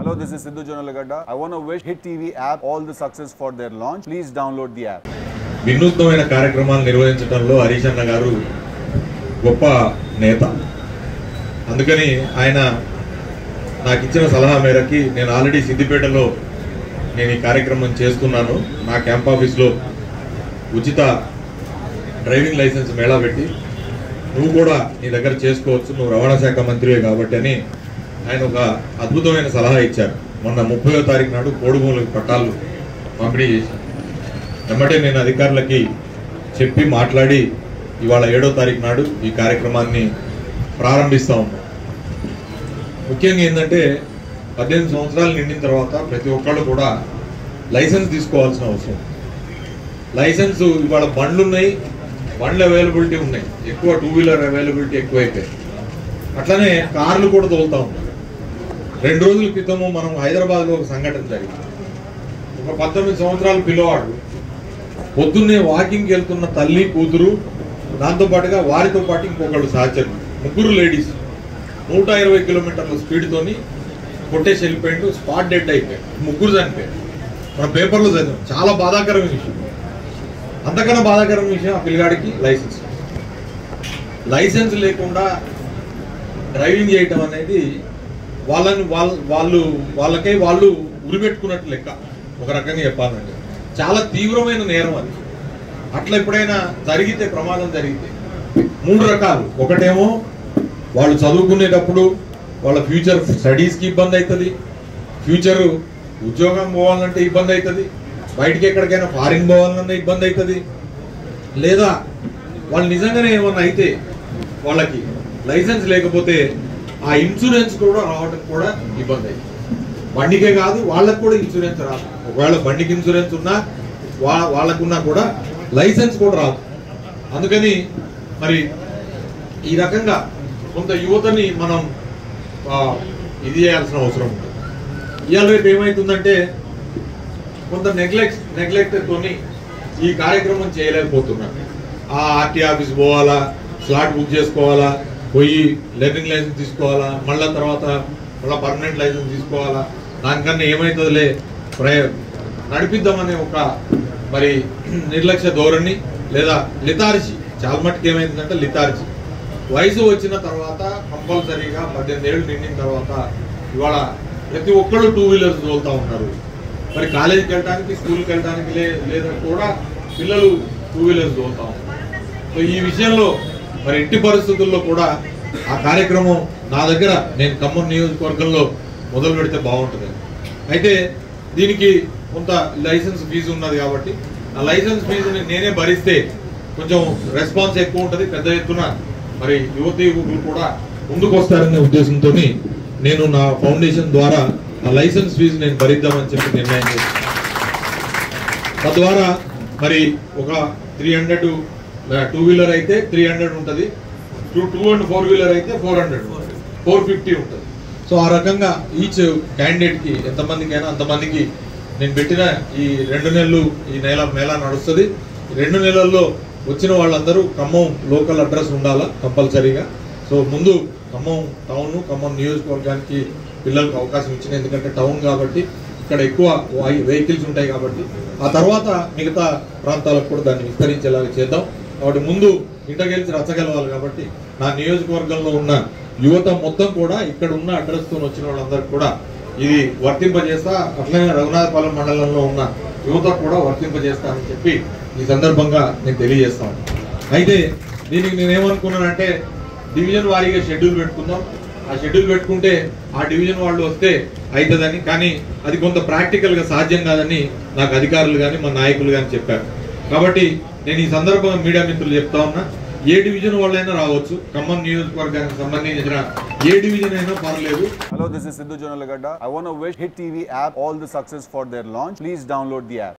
Hello, this is Sidhu Jonalagada. I want to wish Hit TV app all the success for their launch. Please download the app. వినూత్నమైన కార్యక్రమాలు నిర్వహించడంలో హరీష్ అన్న గారు గొప్ప నేత అందుకని ఆయన నాకు ఇచ్చిన సలహా మేరకి నేను ఆల్రెడీ సిద్దిపేటలో నేను ఈ కార్యక్రమం చేస్తున్నాను నా క్యాంప్ ఆఫీస్లో ఉచిత డ్రైవింగ్ లైసెన్స్ మేళా పెట్టి నువ్వు కూడా నీ దగ్గర చేసుకోవచ్చు నువ్వు రవాణా శాఖ మంత్రివే కాబట్టి అని ఆయన ఒక అద్భుతమైన సలహా ఇచ్చారు మొన్న ముప్పయో తారీఖు నాడు కోడుమూలకి పట్టాలు పంపిణీ చేశారు వెంబటే నేను అధికారులకి చెప్పి మాట్లాడి ఇవాళ ఏడో తారీఖు నాడు ఈ కార్యక్రమాన్ని ప్రారంభిస్తా ఉన్నాం ముఖ్యంగా ఏంటంటే పద్దెనిమిది సంవత్సరాలు నిండిన తర్వాత ప్రతి ఒక్కళ్ళు కూడా లైసెన్స్ తీసుకోవాల్సిన అవసరం లైసెన్స్ ఇవాళ బండ్లు ఉన్నాయి బండ్లు అవైలబిలిటీ ఉన్నాయి ఎక్కువ టూ వీలర్ అవైలబిలిటీ ఎక్కువైపోయాయి అట్లనే కార్లు కూడా తోలుతా ఉన్నాయి రెండు రోజుల క్రితము మనం హైదరాబాద్లో ఒక సంఘటన జరిగింది ఒక పంతొమ్మిది సంవత్సరాల పిల్లవాడు పొద్దున్నే వాకింగ్కి వెళ్తున్న తల్లి కూతురు దాంతో పాటుగా వారితో పాటు ఇంకొకళ్ళు సహచరులు ముగ్గురు లేడీస్ నూట ఇరవై కిలోమీటర్ల స్పీడ్తోని కొట్టేసి వెళ్ళిపోయిండు స్పాట్ డెడ్ అయిపోయాడు ముగ్గురు చనిపోయాడు మన పేపర్లో చదివాం చాలా బాధాకరమైన విషయం అంతకన్నా బాధాకరమైన విషయం ఆ పిల్లగాడికి లైసెన్స్ లైసెన్స్ లేకుండా డ్రైవింగ్ చేయటం అనేది వాళ్ళని వాళ్ళ వాళ్ళు వాళ్ళకై వాళ్ళు ఉరిపెట్టుకున్నట్టు లెక్క ఒక రకంగా చెప్పాలంటే చాలా తీవ్రమైన నేరం అది అట్లా ఎప్పుడైనా జరిగితే ప్రమాదం జరిగితే మూడు రకాలు ఒకటేమో వాళ్ళు చదువుకునేటప్పుడు వాళ్ళ ఫ్యూచర్ స్టడీస్కి ఇబ్బంది అవుతుంది ఫ్యూచర్ ఉద్యోగం పోవాలంటే ఇబ్బంది అవుతుంది బయటికి ఎక్కడికైనా ఫారిన్ పోవాలన్నా ఇబ్బంది అవుతుంది లేదా వాళ్ళు నిజంగానే ఏమన్నా అయితే వాళ్ళకి లైసెన్స్ లేకపోతే ఆ ఇన్సూరెన్స్ కూడా రావడం కూడా ఇబ్బంది అయింది బండికే కాదు వాళ్ళకు కూడా ఇన్సూరెన్స్ రాదు ఒకవేళ బండికి ఇన్సూరెన్స్ ఉన్నా వా వాళ్ళకున్నా కూడా లైసెన్స్ కూడా రాదు అందుకని మరి ఈ రకంగా కొంత యువతని మనం ఆ, ఇది చేయాల్సిన అవసరం ఉంది ఇవాళ రేపు ఏమవుతుందంటే కొంత నెగ్లెక్ట్ నెగ్లెక్ట్ తోని ఈ కార్యక్రమం చేయలేకపోతున్నారు ఆ ఆర్టీ ఆఫీస్ పోవాలా స్లాట్ బుక్ చేసుకోవాలా పోయి లెర్నింగ్ లైసెన్స్ తీసుకోవాలా మళ్ళా తర్వాత మళ్ళీ పర్మనెంట్ లైసెన్స్ తీసుకోవాలా దానికన్నా ఏమవుతుందిలే ప్రయ నడిపిద్దామనే ఒక మరి నిర్లక్ష్య ధోరణి లేదా లితార్జీ చాలా మట్టుకు ఏమైందంటే లితార్జీ వయసు వచ్చిన తర్వాత కంపల్సరీగా పద్దెనిమిది ఏళ్ళు నిండిన తర్వాత ఇవాళ ప్రతి ఒక్కళ్ళు టూ వీలర్స్ తోలుతా ఉన్నారు మరి కాలేజీకి వెళ్ళడానికి స్కూల్కి వెళ్ళడానికి లే లేదా కూడా పిల్లలు టూ వీలర్స్ తోలుతా ఉన్నారు సో ఈ విషయంలో మరి ఎట్టి పరిస్థితుల్లో కూడా ఆ కార్యక్రమం నా దగ్గర నేను ఖమ్మం నియోజకవర్గంలో మొదలు పెడితే బాగుంటుంది అయితే దీనికి కొంత లైసెన్స్ ఫీజు ఉన్నది కాబట్టి ఆ లైసెన్స్ ఫీజుని నేనే భరిస్తే కొంచెం రెస్పాన్స్ ఎక్కువ ఉంటుంది పెద్ద ఎత్తున మరి యువతి యువకులు కూడా ముందుకు వస్తారనే ఉద్దేశంతో నేను నా ఫౌండేషన్ ద్వారా ఆ లైసెన్స్ ఫీజు నేను భరిద్దామని చెప్పి నిర్ణయం చేశాను తద్వారా మరి ఒక త్రీ హండ్రెడ్ టూ వీలర్ అయితే త్రీ హండ్రెడ్ ఉంటుంది two two and four wheeler అయితే ఫోర్ హండ్రెడ్ ఫోర్ ఫిఫ్టీ ఉంటుంది సో ఆ రకంగా ఈచ్ క్యాండిడేట్ కి ఎంతమందికైనా అంతమందికి నేను పెట్టిన ఈ రెండు నెలలు ఈ నెల మేళా నడుస్తుంది ఈ రెండు నెలల్లో వచ్చిన వాళ్ళందరూ ఖమ్మం లోకల్ అడ్రస్ ఉండాలా కంపల్సరీగా సో ముందు ఖమ్మం టౌన్ ఖమ్మం నియోజకవర్గానికి పిల్లలకు అవకాశం ఇచ్చిన ఎందుకంటే టౌన్ కాబట్టి ఇక్కడ ఎక్కువ వెహికల్స్ ఉంటాయి కాబట్టి ఆ తర్వాత మిగతా ప్రాంతాలకు కూడా దాన్ని విస్తరించేలాగా చేద్దాం కాబట్టి ముందు ఇంట గెలిచి రచ్చగలవాలి కాబట్టి నా నియోజకవర్గంలో ఉన్న యువత మొత్తం కూడా ఇక్కడ ఉన్న అడ్రస్ తో వచ్చిన వాళ్ళందరికీ కూడా ఇది వర్తింపజేస్తా అట్లనే రఘునాథపాలెం మండలంలో ఉన్న యువత కూడా వర్తింపజేస్తానని చెప్పి ఈ సందర్భంగా నేను తెలియజేస్తాను అయితే దీనికి నేను ఏమనుకున్నానంటే డివిజన్ వారీగా షెడ్యూల్ పెట్టుకుందాం ఆ షెడ్యూల్ పెట్టుకుంటే ఆ డివిజన్ వాళ్ళు వస్తే అవుతుందని కానీ అది కొంత ప్రాక్టికల్ గా సాధ్యం కాదని నాకు అధికారులు కానీ మా నాయకులు కానీ చెప్పారు కాబట్టి నేను ఈ సందర్భంగా మీడియా మిత్రులు చెప్తా ఉన్నా ఏ డివిజన్ వాళ్ళైనా రావచ్చు ఖమ్మం నియోజకవర్గానికి సంబంధించిన ఏ డివిజన్ అయినా పర్లేదు Hello, this is Sidhu Jonalagada. I want to wish Hit TV app all the success for their launch. Please download the app.